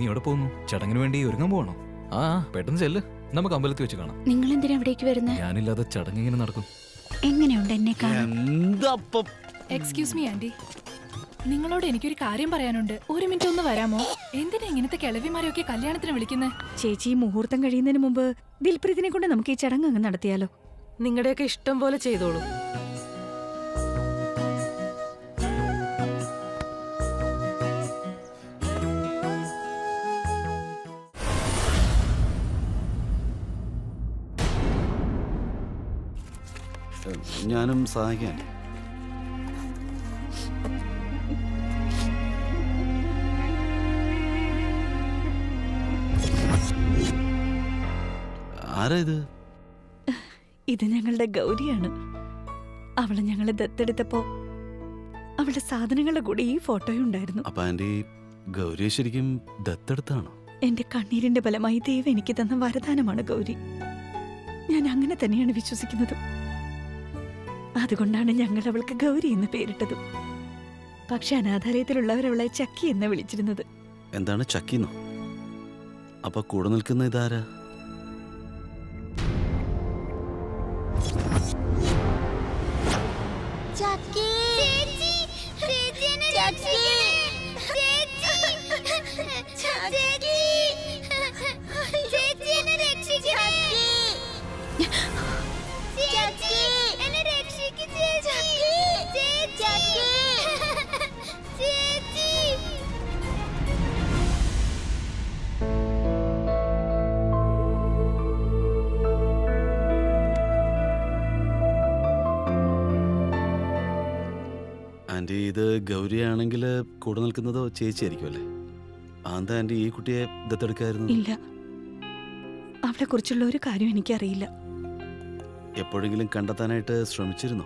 നീ എവിടെ പോകുന്നു ചടങ്ങിന് വേണ്ടി ഒരുങ്ങാൻ പോകണോ ആ പെട്ടെന്ന് ചെല്ല് നമുക്ക് അമ്പലത്തിൽ വെച്ച് കാണാം നിങ്ങൾ എന്തിനാ അവിടേക്ക് വരുന്നത് ഞാനില്ലാതെ ചടങ്ങ് ഇങ്ങനെ നടക്കും എങ്ങനെയുണ്ട് എന്നെ കാണാൻ എന്തപ്പം എക്സ്ക്യൂസ് മീ ആന്റി നിങ്ങളോട് എനിക്കൊരു കാര്യം പറയാനുണ്ട് ഒരു മിനിറ്റ് ഒന്ന് വരാമോ എന്തിനാ ഇങ്ങനത്തെ കിളവിമാരെയൊക്കെ കല്യാണത്തിന് വിളിക്കുന്നത് ചേച്ചി ഈ മുഹൂർത്തം കഴിയുന്നതിന് മുമ്പ് ദിൽപ്രീതിനെ കൊണ്ട് നമുക്ക് ഈ ചടങ്ങ് അങ്ങ് നടത്തിയാലോ നിങ്ങളുടെയൊക്കെ ഇഷ്ടം പോലെ ചെയ്തോളൂ ഞാനും സഹായിക്കാൻ ആരാ ഇത് ഇത് ഞങ്ങളുടെ ഗൗരിയാണ് അവള് ഞങ്ങളെ ദത്തെടുത്തപ്പോ അവളുടെ സാധനങ്ങളുടെ കൂടെ ഈ ഫോട്ടോയും ഉണ്ടായിരുന്നു അപ്പൊ ആന്റി ഗൗരിയെ ശരിക്കും ദത്തെടുത്താണോ എന്റെ കണ്ണീരിന്റെ ഫലമായി ദൈവം എനിക്ക് തന്ന വരദാനമാണ് ഗൗരി ഞാൻ അങ്ങനെ തന്നെയാണ് വിശ്വസിക്കുന്നത് അതുകൊണ്ടാണ് ഞങ്ങൾ അവൾക്ക് ഗൗരി എന്ന് പേരിട്ടതും പക്ഷെ അനാഥാലയത്തിലുള്ളവർ അവളെ ചക്കി എന്ന് വിളിച്ചിരുന്നത് എന്താണ് ചക്കിന്നോ അപ്പൊ കൂടെ നിൽക്കുന്ന ഇതാരാ ചക്കി ചേച്ചി ചേച്ചി എന്നെ രക്ഷിക്കണേ ചേച്ചി ചക്കി ചേച്ചി എന്നെ രക്ഷിക്കണേ ചേച്ചി എന്നെ രക്ഷിക്ക് ചേച്ചി ചേച്ചി ചേച്ചി ആന്റി ഇത് ഗൗരിയാണെങ്കിൽ കൂടെ നിൽക്കുന്നതോ ചേച്ചിയായിരിക്കും അല്ലേ ആന്താ ആന്റി ഈ കുട്ടിയെ ദത്തെടുക്കായിരുന്നു ഇല്ല അവളെ കുറിച്ചുള്ള ഒരു കാര്യം എനിക്കറിയില്ല എപ്പോഴെങ്കിലും കണ്ടെത്താനായിട്ട് ശ്രമിച്ചിരുന്നോ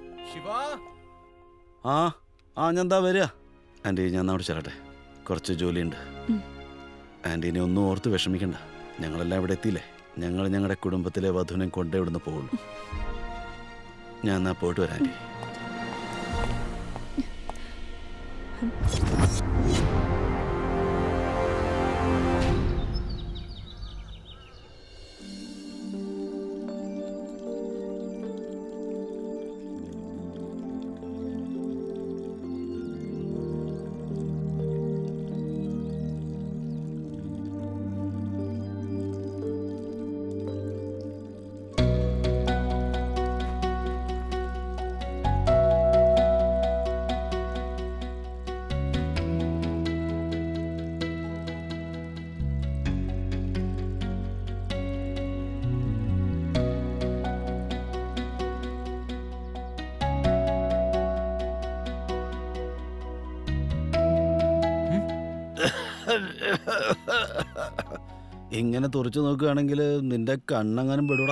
ആ ആ ഞാൻ എന്താ വരിക ആന്റി ഞാൻ അവിടെ ചെല്ലട്ടെ കുറച്ച് ജോലിയുണ്ട് ഉം. ആന്റീനെ ഒന്നും ഓർത്ത് വിഷമിക്കണ്ട ഞങ്ങളെല്ലാം ഇവിടെ എത്തിയില്ലേ ഞങ്ങൾ ഞങ്ങളുടെ കുടുംബത്തിലെ വധുവിനെ കൊണ്ടേ ഇവിടുന്ന് പോകുള്ളൂ ഞാൻ എന്നാ പോയിട്ട് വരാം ആന്റി ഇങ്ങനെ തുറച്ചു നോക്കുകയാണെങ്കിൽ നിന്റെ കണ്ണങ്ങാനും പെടൂടാ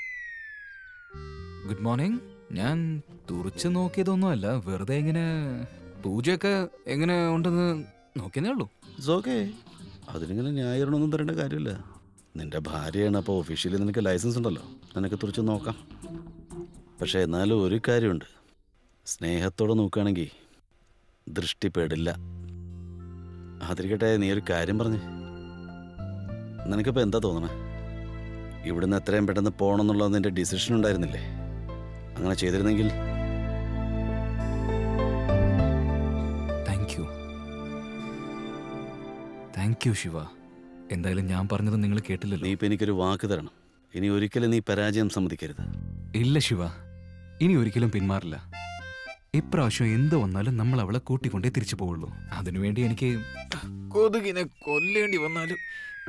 ഗുഡ് മോർണിംഗ് ഞാൻ തുറച്ചു നോക്കിയതൊന്നുമല്ല വെറുതെ ഇങ്ങനെ പൂജയൊക്കെ എങ്ങനെ ഉണ്ടെന്ന് നോക്കിയതേ ഉള്ളൂ ഇറ്റ്സ് ഓക്കെ അതിനിങ്ങനെ ന്യായീകരണമൊന്നും തരേണ്ട കാര്യമില്ല നിന്റെ ഭാര്യയാണ് അപ്പോൾ ഒഫീഷ്യലി നിനക്ക് ലൈസൻസ് ഉണ്ടല്ലോ നിനക്ക് തുറച്ച് നോക്കാം പക്ഷേ എന്നാലും ഒരു കാര്യമുണ്ട് സ്നേഹത്തോടെ നോക്കുകയാണെങ്കിൽ ദൃഷ്ടിപ്പെടില്ല അതിരിക്കട്ടെ നീ ഒരു കാര്യം പറഞ്ഞേ നിനക്കിപ്പോൾ എന്താ തോന്നണേ ഇവിടുന്ന് എത്രയും പെട്ടെന്ന് പോകണം എന്നുള്ളത് നിന്റെ ഡിസിഷൻ ഉണ്ടായിരുന്നില്ലേ അങ്ങനെ ചെയ്തിരുന്നെങ്കിൽ thank you thank you Shiva എന്തായാലും ഞാൻ പറഞ്ഞത് നിങ്ങൾ കേട്ടില്ലല്ലോ നീ ഇപ്പം എനിക്കൊരു വാക്ക് തരണം ഇനി ഒരിക്കലും നീ പരാജയം സമ്മതിക്കരുത് ഇല്ല ശിവ ഇനി ഒരിക്കലും പിന്മാറില്ല ഇപ്രാവശ്യം എന്ത് വന്നാലും നമ്മൾ അവളെ കൂട്ടിക്കൊണ്ടേ തിരിച്ചു പോവുള്ളൂ അതിനുവേണ്ടി എനിക്ക് കൊതുകിനെ കൊല്ലേണ്ടി വന്നാലും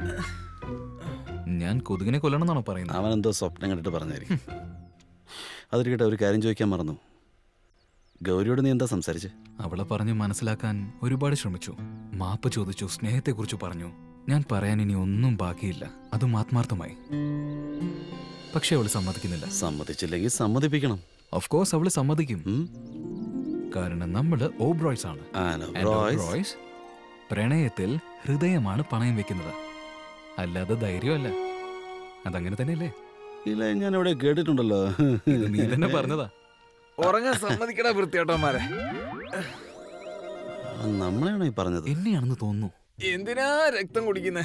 ഞാൻ കൊതുകിനെ കൊല്ലണമെന്നാണോ പറയുന്നത് അവൻ എന്തോ സ്വപ്നം കണ്ടിട്ട് പറഞ്ഞായിരിക്കും അതിരിക്കട്ടെ ഒരു കാര്യം ചോദിക്കാൻ മറന്നു ഗൗരിയോട് നീ എന്താ സംസാരിച്ച് അവളെ പറഞ്ഞ് മനസ്സിലാക്കാൻ ഒരുപാട് ശ്രമിച്ചു മാപ്പ് ചോദിച്ചു സ്നേഹത്തെക്കുറിച്ച് പറഞ്ഞു ഞാൻ പറയാൻ ഇനി ഒന്നും ബാക്കിയില്ല അതും ആത്മാർത്ഥമായി പക്ഷെ അവള് സമ്മതിക്കുന്നില്ല സമ്മതിച്ചില്ലെങ്കിൽ സമ്മതിപ്പിക്കണം ഓഫ് കോഴ്സ് അവള് സമ്മതിക്കും ഉം? കാരണം നമ്മള് ഓബ്രോയ്സ് ആണ് ആനോ, And ബ്രോയ്സ്. ഓബ്രോയ്സ് പ്രണയത്തിൽ ഹൃദയമാണ് പണയം വെക്കുന്നത് അല്ലാതെ ധൈര്യമല്ല അതങ്ങനെ തന്നെയല്ലേ ഇല്ല ഞാൻ ഇവിടെ കേട്ടിട്ടുണ്ടല്ലോ ഇത് നീ തന്നെ പറഞ്ഞതാ ഉറങ്ങാൻ സമ്മതിക്കടാ വൃത്തിയാട്ടന്മാരെ ആ, നമ്മളെയാണോ ഈ പറഞ്ഞത് എന്നെയാണെന്ന് തോന്നുന്നു എന്തിനാ രക്തം കുടിക്കുന്നേ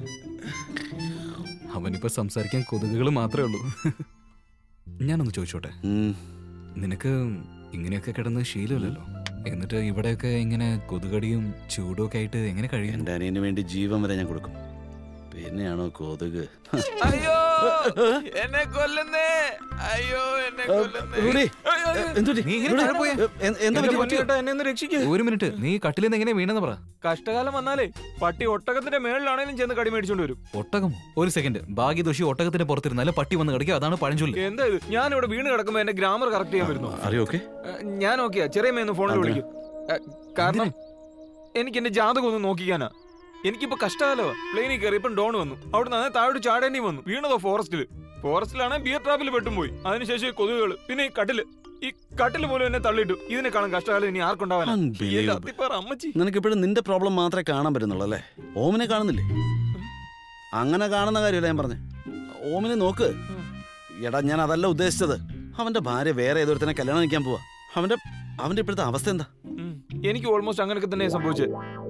അവനിപ്പോ സംസാരിക്കാൻ കൊതുകുകൾ മാത്രമേ ഉള്ളൂ ഞാനൊന്ന് ചോദിച്ചോട്ടെ ഉം. നിനക്ക് ഇങ്ങനെയൊക്കെ കിടന്ന് ശീലമില്ലല്ലോ എന്നിട്ട് ഇവിടെയൊക്കെ ഇങ്ങനെ കൊതുകടിയും ചൂടും ഒക്കെ ആയിട്ട് എങ്ങനെ കഴിയുന്നു എന്റെ അനിയന് വേണ്ടി ജീവൻ വരെ ഞാൻ കൊടുക്കും പിന്നെയാണോ കൊതുക് അയ്യോ എന്നെ കൊല്ലുന്നേ അയ്യോ എന്നെ റൂഡി, എന്തുപറ്റി? നീ ഇങ്ങനെ റൂഡി, താഴെ പോയെ? എ- എന്താ പറ്റി? എന്നെ ഒന്ന് രക്ഷിക്ക് ഒരു മിനിറ്റ് നീ കട്ടിലിൽ നിന്ന് എങ്ങനെ വീണെന്ന് പറ കഷ്ടകാലം വന്നാലേ പട്ടി ഒട്ടകത്തിന്റെ മേളിലാണേലും ചെന്ന് കടി മേടിച്ചോണ്ട് വരും ഒട്ടകം ഒരു സെക്കൻഡ് ഭാഗ്യദോഷി ഒട്ടകത്തിന്റെ പുറത്തിരുന്നാലും പട്ടി വന്ന് കിടക്കുക അതാണ് പഴഞ്ചൊല്ല് എന്താ ഇത് ഞാൻ ഇവിടെ വീണ് കിടക്കുമ്പോ എന്റെ ഗ്രാമർ കറക്റ്റ് ചെയ്യാൻ വരുന്നു Are you okay? ഏ, ഞാൻ ഓക്കെയാ ചെറിയ മേന്ന് ഫോണിൽ അതെ. വിളിക്കും ഏ, കാരണം എനിക്ക് എന്റെ ജാതകം ഒന്ന് നോക്കിക്കാനാ എനിക്കിപ്പോ കഷ്ടകാലോ പ്ലെയിനിൽ കയറി ഇപ്പം ഡോൺ വന്നു അവിടെ നിന്ന് താഴോട്ട് ചാടേണ്ടി വന്നു വീണതോ ഫോറസ്റ്റില് ഫോറസ്റ്റിലാണ് ബിയർ ട്രാപ്പിൽ പെട്ടും പോയി അതിനുശേഷം ഈ കൊതുകുകൾ പിന്നെ ഈ കട്ടില് ഈ കട്ടില് പോലും എന്നെ തള്ളിയിട്ടു ഇതിനെക്കാളും കഷ്ടകാലം ഇനി ആർക്കുണ്ടാവാനാ ഈ എന്റെ Unbelievable. അത്തിപ്പാറ അമ്മച്ചി നിനക്കിപ്പോഴും നിന്റെ പ്രോബ്ലം മാത്രമേ കാണാൻ പറ്റുന്നുള്ളൂ അല്ലേ ഓമിനെ കാണുന്നില്ലേ അങ്ങനെ കാണുന്ന കാര്യമല്ല ഞാൻ പറഞ്ഞേ ഓമിനെ നോക്ക് എടാ ഞാൻ അതല്ല ഉദ്ദേശിച്ചത് അവന്റെ ഭാര്യ വേറെ ഏതൊരുത്തനെ കല്യാണം കഴിക്കാൻ പോവാ അവന്റെ അവന്റെ ഇപ്പോഴത്തെ അവസ്ഥ എന്താ ഉം. എനിക്ക് ഓൾമോസ്റ്റ് അങ്ങനെയൊക്കെ തന്നെ സംഭവിച്ചത്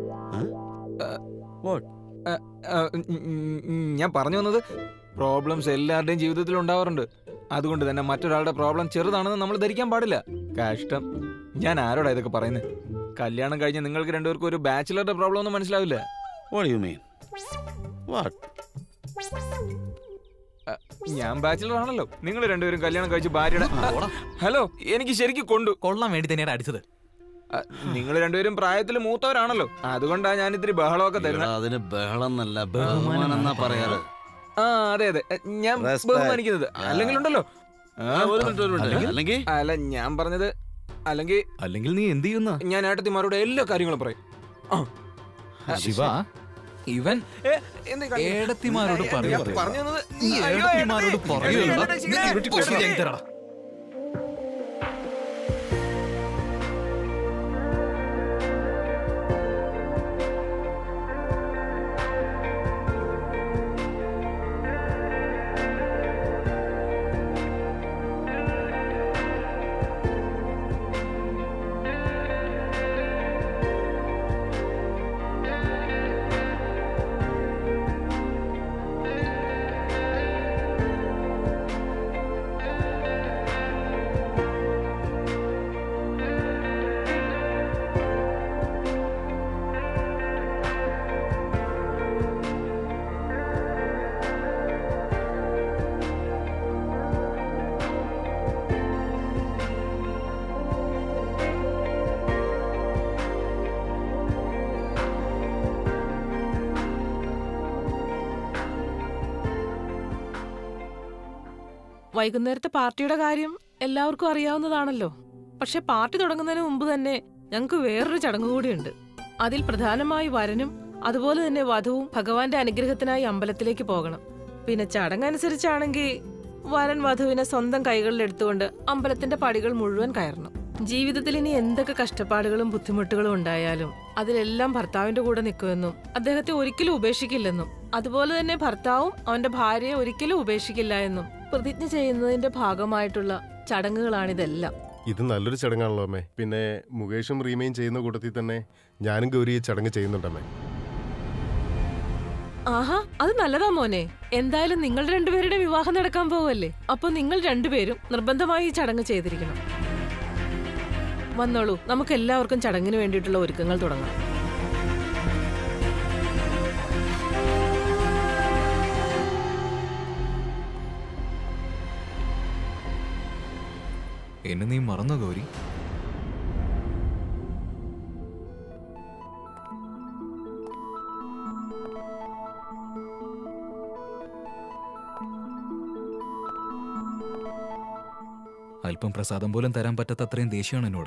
What? ഞാൻ പറഞ്ഞു വന്നത് പ്രോബ്ലംസ് എല്ലാവരുടെയും ജീവിതത്തിൽ ഉണ്ടാവാറുണ്ട് അതുകൊണ്ട് തന്നെ മറ്റൊരാളുടെ പ്രോബ്ലം ചെറുതാണെന്ന് നമ്മൾ ധരിക്കാൻ പാടില്ല കഷ്ടം ഞാൻ ആരോടാ ഇതൊക്കെ പറയുന്നത് കല്യാണം കഴിഞ്ഞ് നിങ്ങൾക്ക് രണ്ടുപേർക്കും ഒരു ബാച്ചിലറുടെ പ്രോബ്ലം ഒന്നും മനസ്സിലാവില്ല വാട്ട് യു മീൻ വാട്ട് ഞാൻ ബാച്ചിലർ ആണല്ലോ നിങ്ങൾ രണ്ടുപേരും കല്യാണം കഴിച്ച് ഭാര്യയുടെ ഹലോ എനിക്ക് ശരിക്കും കൊണ്ടു കൊള്ളാൻ വേണ്ടി തന്നെയാണ് അടിച്ചത് നിങ്ങൾ രണ്ടുപേരും പ്രായത്തിൽ മൂത്തവരാണല്ലോ അതുകൊണ്ടാ ഞാൻ ഇത്തിരി ബഹളമൊക്കെ തരുന്നത് അതിന് ബഹളം എന്നല്ല ബഹുമാനം എന്നാ പറയാറ് ആ അതെ അതെ ഞാൻ Respect. ബഹുമാനിക്കുന്നത് അല്ലെങ്കിൽ ഉണ്ടല്ലോ ആ, ഒരു മിനിറ്റ് ഒരു മിനിറ്റ് അല്ലെങ്കിൽ അല്ല ഞാൻ പറഞ്ഞത് അല്ലെങ്കിൽ അല്ലെങ്കിൽ നീ എന്ത് ചെയ്യുന്ന ഞാൻ ഏട്ടത്തിമാരോട് എല്ലാ കാര്യങ്ങളും പറയും ആ. ശിവ ഇവൻ ഏ, എന്ത് കാണിക്കുന്നെ? ഏടത്തിമാരോട് ഞാൻ പറയൂ പറഞ്ഞു വന്നത് നീ അയ്യോ, ഏടത്തിമാരോട് ഏട്ടത്തി. പറയുമല്ലോ ഏട്ടത്തി, നീ ഇരുട്ടി കൊട്ടി ഞാൻ തരാടാ വൈകുന്നേരത്തെ പാർട്ടിയുടെ കാര്യം എല്ലാവർക്കും അറിയാവുന്നതാണല്ലോ പക്ഷെ പാർട്ടി തുടങ്ങുന്നതിന് മുമ്പ് തന്നെ ഞങ്ങൾക്ക് വേറൊരു ചടങ്ങ് കൂടിയുണ്ട് അതിൽ പ്രധാനമായി വരനും അതുപോലെ തന്നെ വധുവും ഭഗവാന്റെ അനുഗ്രഹത്തിനായി അമ്പലത്തിലേക്ക് പോകണം പിന്നെ ചടങ്ങനുസരിച്ചാണെങ്കിൽ വരൻ വധുവിനെ സ്വന്തം കൈകളിൽ എടുത്തുകൊണ്ട് അമ്പലത്തിന്റെ പടികൾ മുഴുവൻ കയറണം ജീവിതത്തിൽ ഇനി എന്തൊക്കെ കഷ്ടപ്പാടുകളും ബുദ്ധിമുട്ടുകളും ഉണ്ടായാലും അതിലെല്ലാം ഭർത്താവിന്റെ കൂടെ നിൽക്കുമെന്നും അദ്ദേഹത്തെ ഒരിക്കലും ഉപേക്ഷിക്കില്ലെന്നും അതുപോലെ തന്നെ ഭർത്താവും അവന്റെ ഭാര്യയെ ഒരിക്കലും ഉപേക്ഷിക്കില്ല എന്നും പ്രതിജ്ഞ ചെയ്യുന്നതിന്റെ ഭാഗമായിട്ടുള്ള ചടങ്ങുകളാണിതെല്ലാം ഇത് നല്ലൊരു ചടങ്ങാണല്ലോ അമ്മേ പിന്നെ മുകേഷും റീമയും ചെയ്യുന്ന കൂട്ടത്തിൽ തന്നെ ഞാനും ഗൗരി ഈ ചടങ്ങ് ചെയ്യുന്നുണ്ടമ്മേ ആഹാ അത് നല്ലതാ മോനെ എന്തായാലും നിങ്ങൾ രണ്ടുപേരുടെ വിവാഹം നടക്കാൻ പോവല്ലേ അപ്പൊ നിങ്ങൾ രണ്ടുപേരും നിർബന്ധമായി ഈ ചടങ്ങ് ചെയ്തിരിക്കണം വന്നോളൂ നമുക്ക് എല്ലാവർക്കും ചടങ്ങിന് വേണ്ടിയിട്ടുള്ള ഒരുക്കങ്ങൾ തുടങ്ങാം എന്നെ നീ മറന്നോ ഗൗരി അല്പം പ്രസാദം പോലും തരാൻ പറ്റാത്ത അത്രയും ദേഷ്യമാണ് എന്നോട്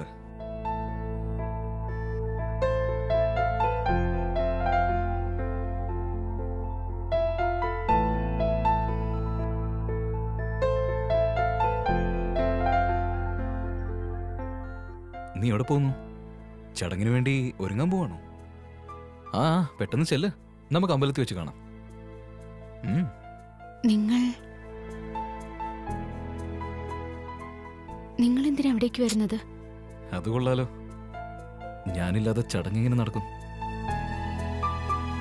നീ എവിടെ പോകുന്നു ചടങ്ങിന് വേണ്ടി ഒരുങ്ങാൻ പോവാണോ ആ ആ, പെട്ടെന്ന് ചെല്ല് നമുക്ക് അമ്പലത്തിൽ വെച്ച് കാണാം ഉം, നിങ്ങൾ നിങ്ങൾ എന്തിനാ അവിടേക്ക് വരുന്നത് അത് കൊള്ളാലോ ഞാനില്ലാതെ ചടങ്ങിങ്ങനെ നടക്കും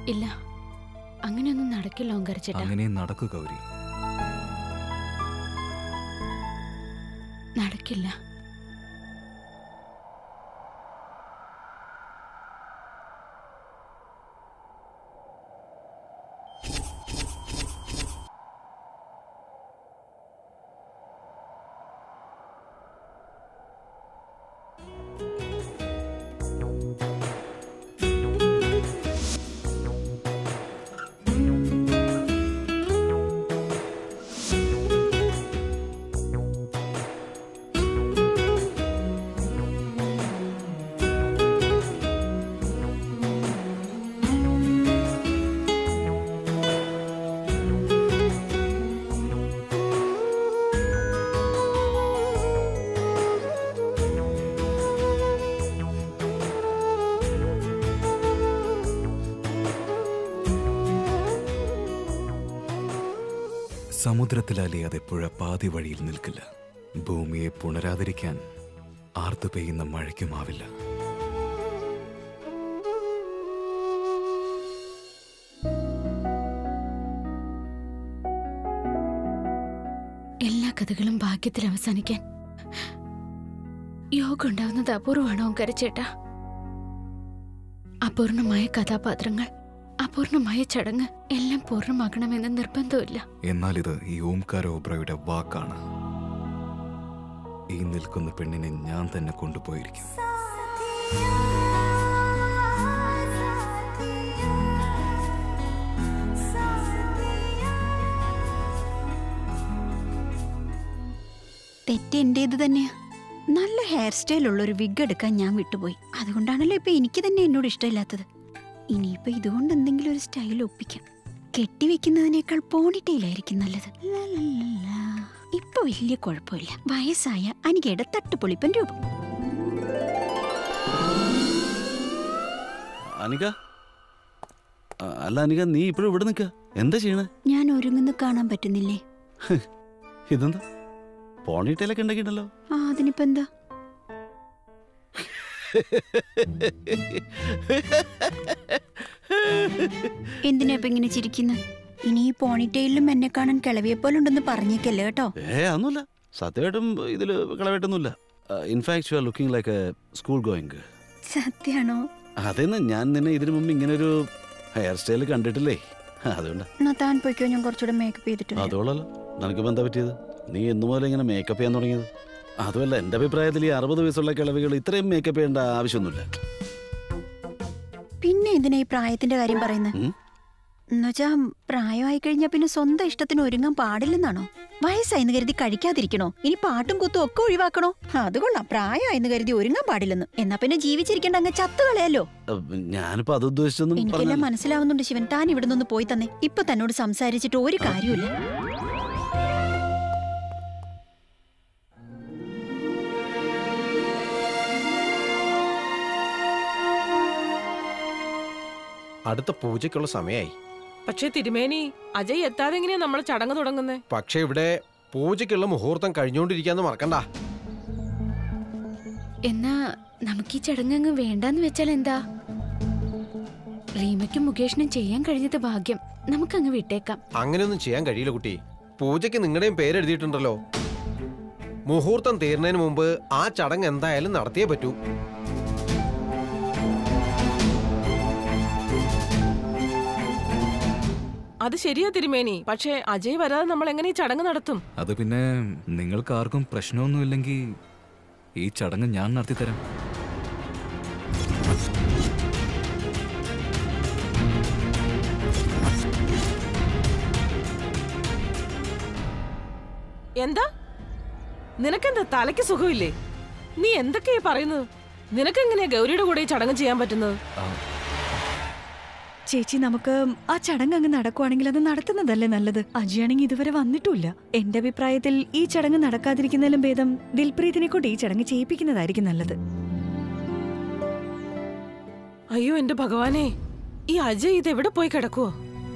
ഇല്ല അങ്ങനെയൊന്നും നടക്കില്ല ഓങ്കാരച്ചേട്ടാ അങ്ങനെ നടക്കു ഗൗരി നടക്കില്ല സമുദ്രത്തിലാലേ അതെപ്പോഴ പാതി വഴിയിൽ നിൽക്കില്ല ഭൂമിയെ പുണരാതിരിക്കാൻ ആർത്തു പെയ്യുന്ന മഴയ്ക്കുമാവില്ല എല്ലാ കഥകളും ഭാഗ്യത്തിൽ അവസാനിക്കാൻ യോഗ ഉണ്ടാവുന്നത് അപൂർവമാണോ ഓങ്കാരച്ചേട്ടാ അപൂർണമായ കഥാപാത്രങ്ങൾ അപൂർണമായ ചടങ്ങ് എല്ലാം പൂർണ്ണമാക്കണമെന്ന് നിർബന്ധമില്ല എന്നാൽ ഇത് ഈ ഓംകാര ഓബ്രയുടെ വാക്കാണ് ഈ നിൽക്കുന്ന പെണ്ണിനെ ഞാൻ തന്നെ കൊണ്ടുപോയിരിക്കും തെറ്റ് എന്റേത് തന്നെയാ നല്ല ഹെയർ സ്റ്റൈൽ ഉള്ള ഒരു വിഗ് എടുക്കാൻ ഞാൻ വിട്ടുപോയി അതുകൊണ്ടാണല്ലോ ഇപ്പൊ എനിക്ക് തന്നെ എന്നോട് ഇഷ്ടമില്ലാത്തത് ഇനിയിപ്പോ ഇതുകൊണ്ട് എന്തെങ്കിലും ഒരു സ്റ്റൈൽ ഒപ്പിക്കാം കെട്ടിവെക്കുന്നതിനേക്കാൾ പോണിറ്റയിലായിരിക്കും നല്ലത് ലലലലാ. ഇപ്പൊ വലിയ കുഴപ്പമില്ല വയസ്സായ അനികയുടെ തട്ടുപൊളിപ്പൻ രൂപം അനിക ആ, അല്ല അനിക നീ ഇപ്പോഴും ഇവിടെ നിൽക്ക എന്താ ചെയ്യണേ ഞാൻ ഒരുങ്ങുന്ന കാണാൻ പറ്റുന്നില്ലേ ഇതെന്താ പോണിട്ടയിലൊക്കെ ഉണ്ടാക്കിയിട്ടുണ്ടല്ലോ ആ അതിനിപ്പോ എന്താ എന്തിനാ ഇപ്പൊ ഇങ്ങനെ ചിരിക്കുന്നത് ഇനി ഈ പോണിറ്റയിലും എന്നെ കാണാൻ കിളവിയെ പോലെ ഉണ്ടെന്ന് പറഞ്ഞേക്കല്ലേ കേട്ടോ ഏ ഒന്നുമില്ല സത്യമായിട്ടും ഇതിൽ കളവായിട്ടൊന്നുമില്ല in fact you are looking like a school going സത്യാണോ അതെന്ന് ഞാൻ നിന്നെ ഇതിനു മുമ്പ് ഇങ്ങനെ ഒരു ഹെയർ സ്റ്റൈൽ കണ്ടിട്ടില്ലേ അതുകൊണ്ടാ എന്നാ താൻ പോയിക്കോ ഞാൻ കുറച്ചുകൂടെ മേക്കപ്പ് ചെയ്തിട്ട് വരാം. അതോളല്ലോ നിനക്കിപ്പോ എന്താ പറ്റിയത് നീ എന്നു മുതൽ ഇങ്ങനെ മേക്കപ്പ് ചെയ്യാൻ തുടങ്ങിയത് അതുമല്ല എൻ്റെ അഭിപ്രായത്തിൽ ഈ അറുപത് വയസ്സുള്ള കിളവികൾ ഇത്രയും മേക്കപ്പ് ചെയ്യേണ്ട ആവശ്യമൊന്നുമില്ല പിന്നെ എന്തിനാ ഈ പ്രായത്തിന്റെ കാര്യം പറയുന്നത് ഉം? എന്നുവെച്ചാ പ്രായമായി കഴിഞ്ഞാൽ പിന്നെ സ്വന്തം ഇഷ്ടത്തിന് ഒരുങ്ങാൻ പാടില്ലെന്നാണോ വയസ്സായെന്ന് കരുതി കഴിക്കാതിരിക്കണോ ഇനി പാട്ടും കുത്തും ഒക്കെ ഒഴിവാക്കണോ അത് കൊള്ളാം പ്രായമായെന്ന് കരുതി ഒരുങ്ങാൻ പാടില്ലെന്ന് എന്നാ പിന്നെ ജീവിച്ചിരിക്കേണ്ട അങ്ങ് ചത്തു കളയാലോ അഹ് ഞാനിപ്പോ അത് ഉദ്ദേശിച്ചൊന്നും എനിക്കെല്ലാം പറഞ്ഞല്ല. മനസ്സിലാവുന്നുണ്ട് ശിവൻ താൻ ഇവിടെ നിന്ന് പോയി തന്നെ ഇപ്പൊ തന്നോട് സംസാരിച്ചിട്ട് ഒരു കാര്യമില്ല അടുത്ത പൂജയ്ക്കുള്ള സമയമായി പക്ഷേ തിരുമേനി അജയ് എത്താതെ എങ്ങനെയാ നമ്മൾ ചടങ്ങ് തുടങ്ങുന്നേ പക്ഷെ ഇവിടെ പൂജയ്ക്കുള്ള മുഹൂർത്തം കഴിഞ്ഞുകൊണ്ടിരിക്കാന്ന് മറക്കണ്ട എന്നാ നമുക്ക് ഈ ചടങ്ങ് അങ്ങ് വേണ്ടാന്ന് വെച്ചാൽ എന്താ റീമയ്ക്കും മുകേഷിനും ചെയ്യാൻ കഴിഞ്ഞത് ഭാഗ്യം നമുക്കങ്ങ് വിട്ടേക്കാം അങ്ങനെയൊന്നും ചെയ്യാൻ കഴിയില്ല കുട്ടി പൂജയ്ക്ക് നിങ്ങളുടെയും പേരെഴുതിയിട്ടുണ്ടല്ലോ മുഹൂർത്തം തീർന്നതിന് മുമ്പ് ആ ചടങ്ങ് എന്തായാലും നടത്തിയേ പറ്റൂ അത് ശരിയാ തിരുമേനി പക്ഷേ അജയ് വരാതെ നമ്മൾ എങ്ങനെ ഈ ചടങ്ങ് നടത്തും അത് പിന്നെ നിങ്ങൾക്ക് ആർക്കും പ്രശ്നമൊന്നുമില്ലെങ്കിൽ ഈ ചടങ്ങ് ഞാൻ നടത്തിത്തരാം എന്താ നിനക്കെന്താ തലയ്ക്ക് സുഖമില്ലേ നീ എന്തൊക്കെയാ പറയുന്നത് നിനക്കെങ്ങനെയാ ഗൗരിയുടെ കൂടെ ഈ ചടങ്ങ് ചെയ്യാൻ പറ്റുന്നത് ചേച്ചി നമുക്ക് ആ ചടങ്ങ് അങ്ങ് നടക്കുവാണെങ്കിൽ അത് നടത്തുന്നതല്ലേ നല്ലത് അജിയാണെങ്കിൽ ഇതുവരെ വന്നിട്ടുമില്ല എന്റെ അഭിപ്രായത്തിൽ ഈ ചടങ്ങ് നടക്കാതിരിക്കുന്നതിലും ഭേദം ദിൽപ്രീതിനെ കൊണ്ട് ഈ ചടങ്ങ് ചെയ്യിപ്പിക്കുന്നതായിരിക്കും നല്ലത് അയ്യോ എന്റെ ഭഗവാനെ ഈ അജയ് ഇത് എവിടെ പോയി കിടക്കുവോ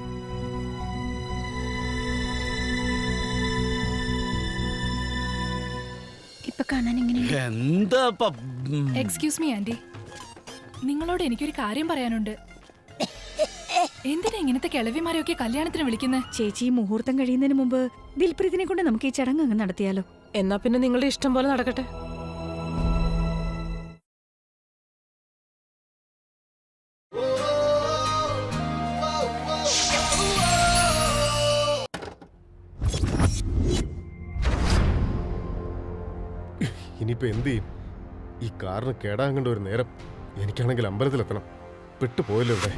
ഇപ്പൊ കാണാൻ എങ്ങനെയുണ്ട് എന്താ ഇപ്പൊ, ഉം. എക്സ്ക്യൂസ് മീ ആന്റി നിങ്ങളോട് എനിക്കൊരു കാര്യം പറയാനുണ്ട് എന്തിനാ ഇങ്ങനത്തെ കിളവിമാരെയൊക്കെ കല്യാണത്തിന് വിളിക്കുന്നത് ചേച്ചി ഈ മുഹൂർത്തം കഴിയുന്നതിന് മുമ്പ് ദിൽപ്രീതിനെ കൊണ്ട് നമുക്ക് ഈ ചടങ്ങ് അങ്ങ് നടത്തിയാലോ എന്നാ പിന്നെ നിങ്ങളുടെ ഇഷ്ടം പോലെ നടക്കട്ടെ ഇനിയിപ്പോ എന്ത് ചെയ്യും ഈ കാറിന് കേടാൻ കണ്ട ഒരു നേരം എനിക്കാണെങ്കിൽ അമ്പലത്തിലെത്തണം പെട്ടുപോയല്ലോ ഇവിടെ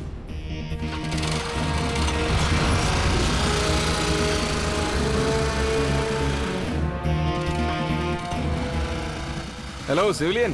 ഹലോ സിവിലിയൻ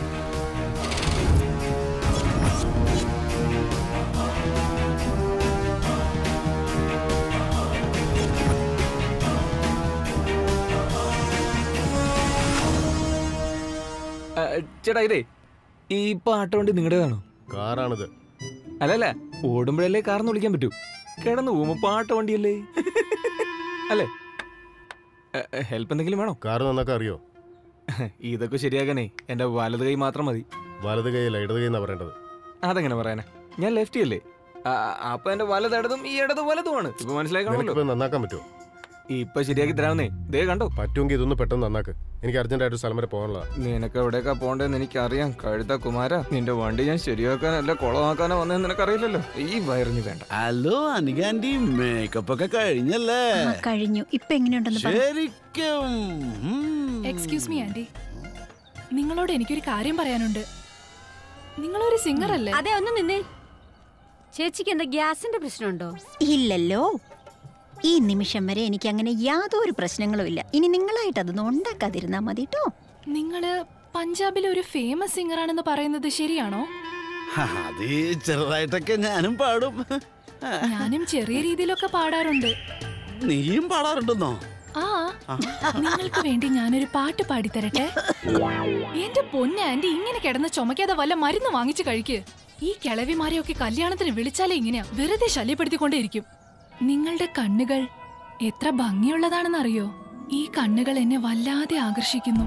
ചേട്ടാ ഇതേ ഈ പാട്ട് വണ്ടി നിങ്ങളുടേതാണോ കാറാണിത് അല്ലല്ല ഓടുമ്പോഴല്ലേ കാർന്ന് വിളിക്കാൻ പറ്റൂ കിടന്നു പോകുമ്പോ പാട്ട് വണ്ടിയല്ലേ അല്ലേ ഹെൽപ്പ് എന്തെങ്കിലും വേണോ കാറ് നന്നാക്കാൻ അറിയോ ഇതൊക്കെ ശരിയാക്കാനേ എന്റെ വലത് കൈ മാത്രം മതി വലത് കൈയല്ല ഇടത് കൈ എന്നാ പറയേണ്ടത് അതെങ്ങനെ പറയാനാ ഞാൻ ലെഫ്റ്റ് അല്ലേ ആ, അപ്പൊ എന്റെ വലത് ഇടതും ഈ ഇടത് വലതുമാണ് ഇപ്പൊ മനസ്സിലാക്കണമല്ലോ നിനക്കിപ്പോ നന്നാക്കാൻ പറ്റുമോ ഇപ്പൊ ശരിയാക്കി തരാവുന്നേ ദേ കണ്ടോ പറ്റുമെങ്കിൽ ഇതൊന്ന് പെട്ടെന്ന് നന്നാക്ക് എനിക്ക് അർജന്റായിട്ട് സ്ഥലം വരെ പോകാനുള്ളതാ നിനക്ക് എവിടേക്കാ പോണ്ടേന്ന് എനിക്കറിയാം കഴുത കുമാര നിന്റെ വണ്ടി ഞാൻ ശരിയാക്കാനല്ല കുളമാക്കാനോ വന്നതെന്ന് നിനക്കറിയില്ലല്ലോ ഈ വയറിന് വേണ്ട ഹലോ അനികാന്റി മേക്കപ്പ് ഒക്കെ കഴിഞ്ഞല്ലേ ആ, കഴിഞ്ഞു ഇപ്പൊ എങ്ങനെയുണ്ടെന്ന് പറ ശരിക്കും ഉം. എക്സ്ക്യൂസ് മീ ആന്റി നിങ്ങളോട് എനിക്കൊരു കാര്യം പറയാനുണ്ട് നിങ്ങളൊരു സിംഗർ അല്ലേ അതെ ഒന്ന് നിന്നേ ചേച്ചിക്ക് എന്താ ഗ്യാസിന്റെ പ്രശ്നമുണ്ടോ ഇല്ലല്ലോ ഈ നിമിഷം വരെ എനിക്ക് അങ്ങനെ യാതൊരു പ്രശ്നങ്ങളും ഇല്ല ഇനി നിങ്ങളായിട്ട് അതൊന്നും ഉണ്ടാക്കാതിരുന്നാ മതി കേട്ടോ നിങ്ങള് പഞ്ചാബിലെ ഒരു ഫേമസ് സിംഗർ ആണെന്ന് പറയുന്നത് ശരിയാണോ ഹാ, അത് ഈ ചെറുതായിട്ടൊക്കെ ഞാനും പാടും ഞാനും ചെറിയ രീതിയിലൊക്കെ പാടാറുണ്ട് നീയും പാടാറുണ്ടെന്നോ ആ നിങ്ങൾക്ക് വേണ്ടി ഞാനൊരു പാട്ട് പാടിത്തരട്ടെ എന്റെ പൊന്ന ആന്റി ഇങ്ങനെ കിടന്ന് ചുമക്കാതെ വല്ല മരുന്ന് വാങ്ങിച്ചു കഴിക്ക് ഈ കിളവിമാരെയൊക്കെ കല്യാണത്തിന് വിളിച്ചാലേ ഇങ്ങനെയാ വെറുതെ ശല്യപ്പെടുത്തിക്കൊണ്ടേയിരിക്കും നിങ്ങളുടെ കണ്ണുകൾ എത്ര ഭംഗിയുള്ളതാണെന്നറിയോ ഈ കണ്ണുകൾ എന്നെ വല്ലാതെ ആകർഷിക്കുന്നു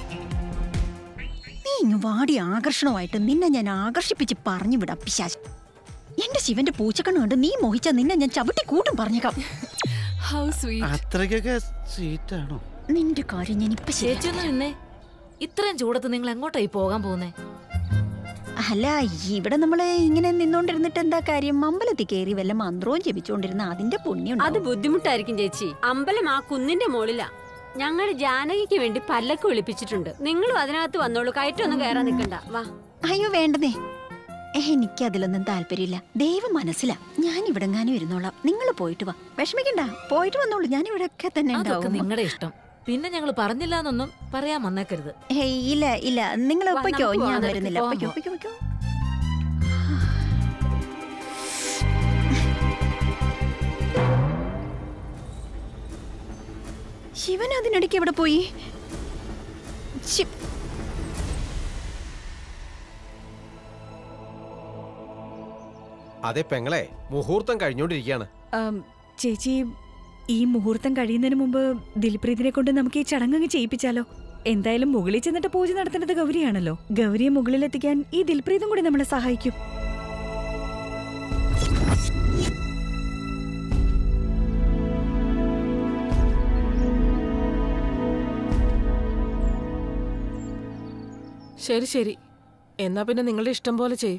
നീ ഇങ്ങ് വാടി ആകർഷണമായിട്ട് നിന്നെ ഞാൻ ആകർഷിപ്പിച്ച് പറഞ്ഞു വിടാം പിശാച് എന്റെ ശിവന്റെ പൂച്ചക്കണ്ണ് കണ്ട് നീ മോഹിച്ച നിന്നെ ഞാൻ ചവിട്ടി കൂട്ടും പറഞ്ഞേക്കാം ഹൗ സ്വീറ്റ് അത്രയ്ക്കൊക്കെ സ്വീറ്റാണോ നിന്റെ കാര്യം ഞാൻ ഇപ്പൊ ചേച്ചി ശരിയാക്കാം. ഒന്ന് നിന്നേ ഇത്രയും ചൂടത്ത് നിങ്ങൾ എങ്ങോട്ടായി പോകാൻ പോകുന്നേ അല്ല ഇവിടെ നമ്മള് ഇങ്ങനെ നിന്നോണ്ടിരുന്നിട്ട് എന്താ കാര്യം അമ്പലത്തിൽ കയറി വല്ല മന്ത്രവും ജപിച്ചോണ്ടിരുന്ന അതിന്റെ പുണ്യം അത് ബുദ്ധിമുട്ടായിരിക്കും ചേച്ചി അമ്പലം ആ കുന്നിന്റെ മുകളിലാ ഞങ്ങൾ ജാനകിക്ക് വേണ്ടി പല്ലക്ക് വിളിപ്പിച്ചിട്ടുണ്ട് നിങ്ങളും അതിനകത്ത് വന്നോളൂ കയറ്റൊന്നും കയറാൻ നിൽക്കണ്ട വാ അയ്യോ വേണ്ടതേ എനിക്ക് അതിലൊന്നും താല്പര്യമില്ല ദൈവം മനസ്സിലാ ഞാൻ ഇവിടെങ്ങാനും ഇരുന്നോളാം നിങ്ങൾ പോയിട്ട് വാ വിഷമിക്കണ്ട പോയിട്ട് വന്നോളൂ ഞാൻ ഇവിടെ ഒക്കെ തന്നെ അതൊക്കെ ഉണ്ടാവും നിങ്ങളുടെ ഇഷ്ടം പിന്നെ ഞങ്ങൾ പറഞ്ഞില്ല എന്നൊന്നും പറയാൻ വന്നേക്കരുത് ഹേയ്, ഇല്ല ഇല്ല നിങ്ങൾ വാ, ഒപ്പയ്ക്കോ നമുക്ക് ഞാൻ പോവാം, വരുന്നില്ല പോവാം, ഒപ്പയ്ക്കോ പോവാം. ഒപ്പയ്ക്കോ ഒപ്പയ്ക്കോ ശിവൻ അതിനിടയ്ക്ക് എവിടെ പോയി ശി- അതെ പെങ്ങളെ മുഹൂർത്തം കഴിഞ്ഞോണ്ടിരിക്കുകയാണ് ആം, ചേച്ചി ഈ മുഹൂർത്തം കഴിയുന്നതിന് മുമ്പ് ദിൽപ്രീതിനെ കൊണ്ട് നമുക്ക് ഈ ചടങ്ങ് അങ്ങ് ചെയ്യിപ്പിച്ചാലോ എന്തായാലും മുകളിൽ ചെന്നിട്ട് പൂജ നടത്തേണ്ടത് ഗൗരിയാണല്ലോ ഗൗരിയെ മുകളിലെത്തിക്കാൻ ഈ ദിൽപ്രീതും കൂടി നമ്മളെ സഹായിക്കും ശരി ശരി എന്നാ പിന്നെ നിങ്ങളുടെ ഇഷ്ടം പോലെ ചെയ്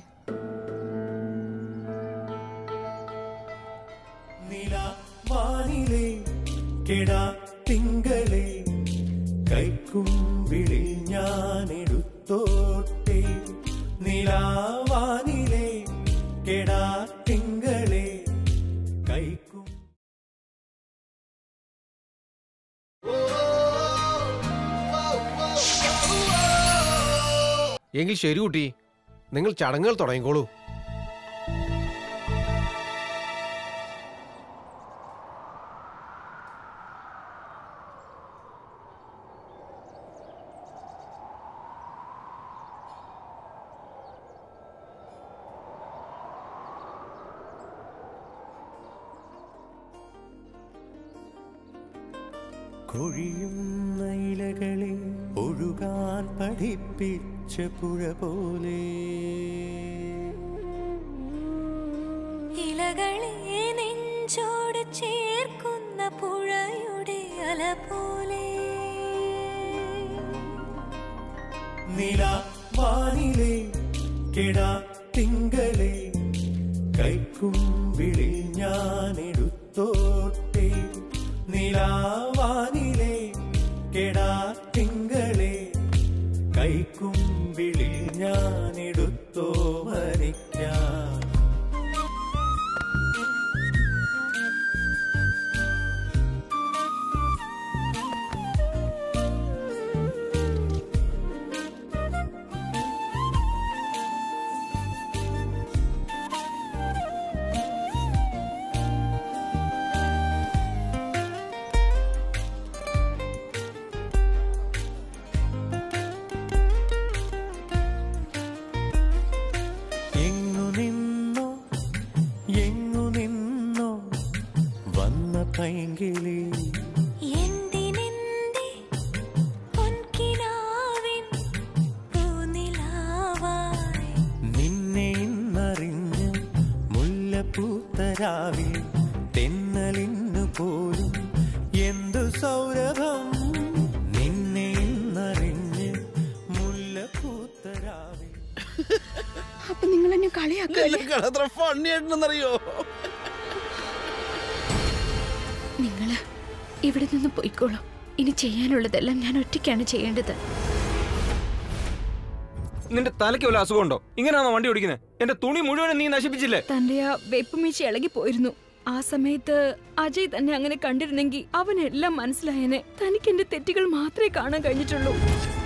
വാനിലെ കെടാ തിങ്കളെ കൈക്കുമ്പിളിൽ ഞാൻ എടുത്തോട്ടെ നിലാവാനിലെ കെടാ തിങ്കളെ കൈക്കും എങ്കിൽ ശരി കുട്ടി നിങ്ങൾ ചടങ്ങുകൾ തുടങ്ങിക്കോളൂ കൊഴിയുന്ന ഇലകളെ ഒഴുകാൻ പഠിപ്പിച്ച പുഴ പോലെ ഇല കരകളെ നെഞ്ചോട് ചേർക്കുന്ന പുഴയുടെ അല പോലെ നിലാവാനിലെ കെടാ തിങ്കളെ കൈക്കുമ്പിളിൽ ഞാൻ എടുത്തോട്ടെ നിലാവാനിലെ കെടാ തിങ്കളെ കൈക്കുമ്പിളിൽ ഞാൻ എടുത്തോ വരയ്ക്കാം എങ്ങു നിന്നോ എങ്ങു നിന്നോ വന്ന പൈങ്കിളി എന്തിനെന്റെ പൊൻകിനാവിൻ പൂനിലാവായി നിന്നെ ഇന്നറിഞ്ഞ് മുല്ലപ്പൂത്തരാവിൽ തെന്നലിന്നു പോലും എന്തു സൗരഭം നിന്നെ ഇന്നറിഞ്ഞ് മുല്ലപ്പൂത്തരാവിൽ അപ്പൊ നിങ്ങൾ എന്നെ കളിയാക്കല്ലേ അത്ര ഫണ്ണി ആയിട്ടുണ്ടെന്നറിയോ നിങ്ങള് ഇവിടെ നിന്ന് പോയിക്കോളൂ ഇനി ചെയ്യാനുള്ളതെല്ലാം ഞാൻ ഒറ്റയ്ക്കാണ് ചെയ്യേണ്ടത് നിന്റെ തലയ്ക്ക് വല്ല അസുഖമുണ്ടോ ഇങ്ങനെയാണോ വണ്ടി ഓടിക്കുന്നത് എന്റെ തുണി മുഴുവൻ നീ നശിപ്പിച്ചില്ലേ തന്റെ ആ വെപ്പുമീശ ഇളകി പോയിരുന്നു ആ സമയത്ത് അജയ് തന്നെ അങ്ങനെ കണ്ടിരുന്നെങ്കിൽ അവനെല്ലാം മനസ്സിലായനെ തനിക്ക് എന്റെ തെറ്റുകൾ മാത്രമേ കാണാൻ കഴിഞ്ഞിട്ടുള്ളൂ